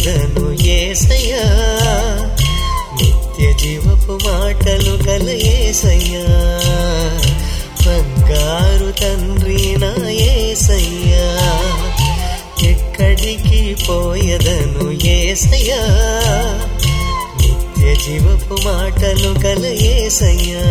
పోయదను ఏసయ్యా నిత్య జీవపు మాటలు గల ఏసయ్యా బంగారు తండ్రి నా ఏసయ్యా ఎక్కడికి పోయదను ఏసయ్యా నిత్య జీవపు మాటలు గల ఏసయ్యా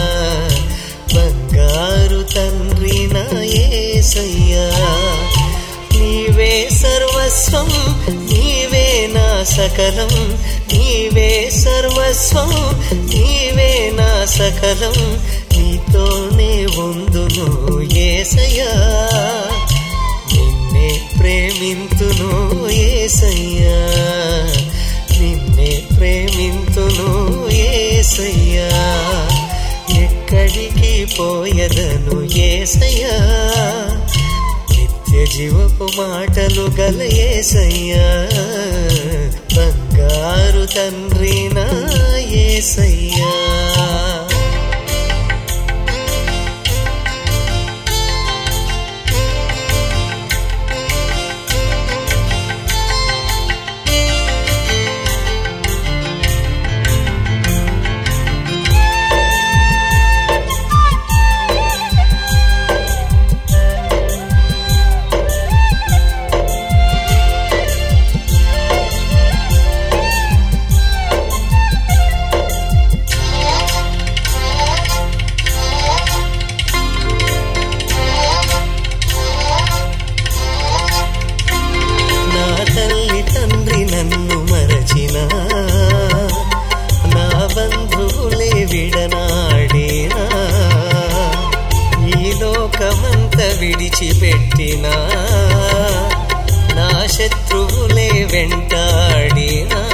బంగారు తండ్రి నా ఏసయ్యా నీవే సర్వస్వం నీవే నా సకలం నీవే సర్వస్వం నీవే నా సకలం నీతోనే ఉందును ఏసయ్యా నిన్నే ప్రేమింతును ఏసయ్యా నిన్నే ప్రేమింతును ఏసయ్యా ఎక్కడికి పోయదను ఏసయ్యా నిత్య జీవపు మాటలు గల ఏసయ్యా బంగారు తండ్రి నా ఏసయ్యా నా తల్లి తండ్రి నన్ను మరచిన నా బంధువులే విడనాడినా ఈ లోకమంత విడిచిపెట్టినా నా శత్రువులే వెంటాడినా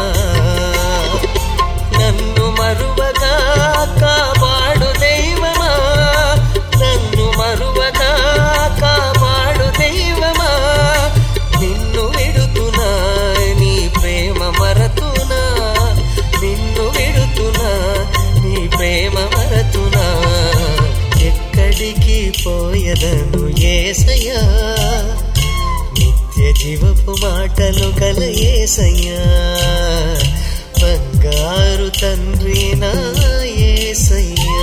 నన్ను మరువగా కాపాడు దైవమా నన్ను మరువగా కాపాడు దైవమా నిన్ను విడుతున్నా నీ ప్రేమ మరతునా నిన్ను విడుతున్నా నీ ప్రేమ మరతునా ఎక్కడికి పోయదను ఏసయ్యా నిత్య జీవపు మాటలు గల ఏసయ్యా బంగారు తండ్రి నా ఏసయ్యా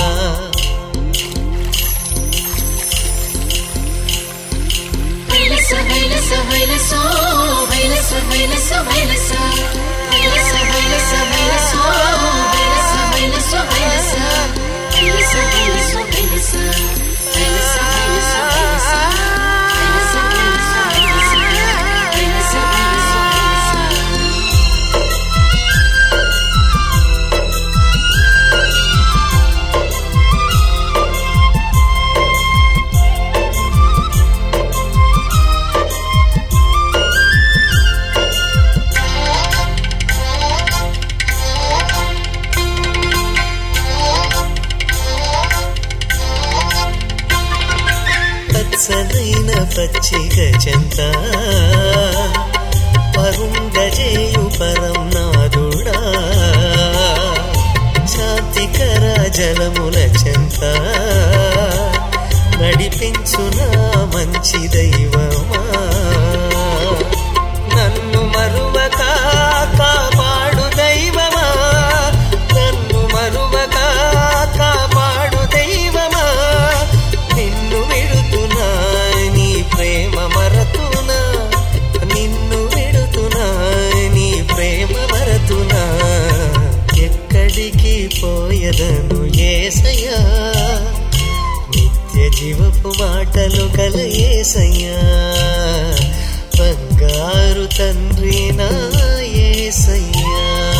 హైలస హైలస హైలసో హైలస హైలస హైలస హైలస హైలస హైలసో హైలస హైలస హైలస హైలస హైలస హైలస హైలస హైలస హైలస హైలస హైలస హైలస హైలస హైలస పచ్చనైన పచ్చిక చెంత పరుంగజేయు పరం నాదుడా శాంతికర జలముల చెంత నడిపించునా మంచి దైవమా నన్ను మరువక కాపాడు దైవమా నన్ను మరువక కాపాడు దైవమా నిన్ను విడుతున్నా నీ ప్రేమ మరతునా నిన్ను విడుతున్నా నీ ప్రేమ మరతునా ఎక్కడికి పోయదను ఏసయ్యా నిత్య జీవపు మాటలు గల ఏసయ్యా బంగారు తండ్రి నా ఏసయ్యా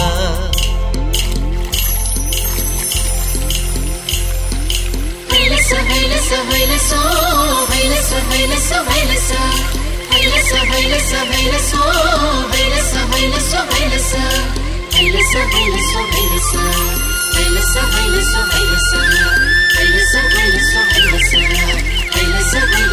హైలస హైలస హైలసో హైలస హైలస హైలస హైలస హైలస హైలసో హైలస హైలస హైలస హైలస హైలస హైలస హైలస హైలస హైలస హైలస హైలస హైలస హైలస హైలస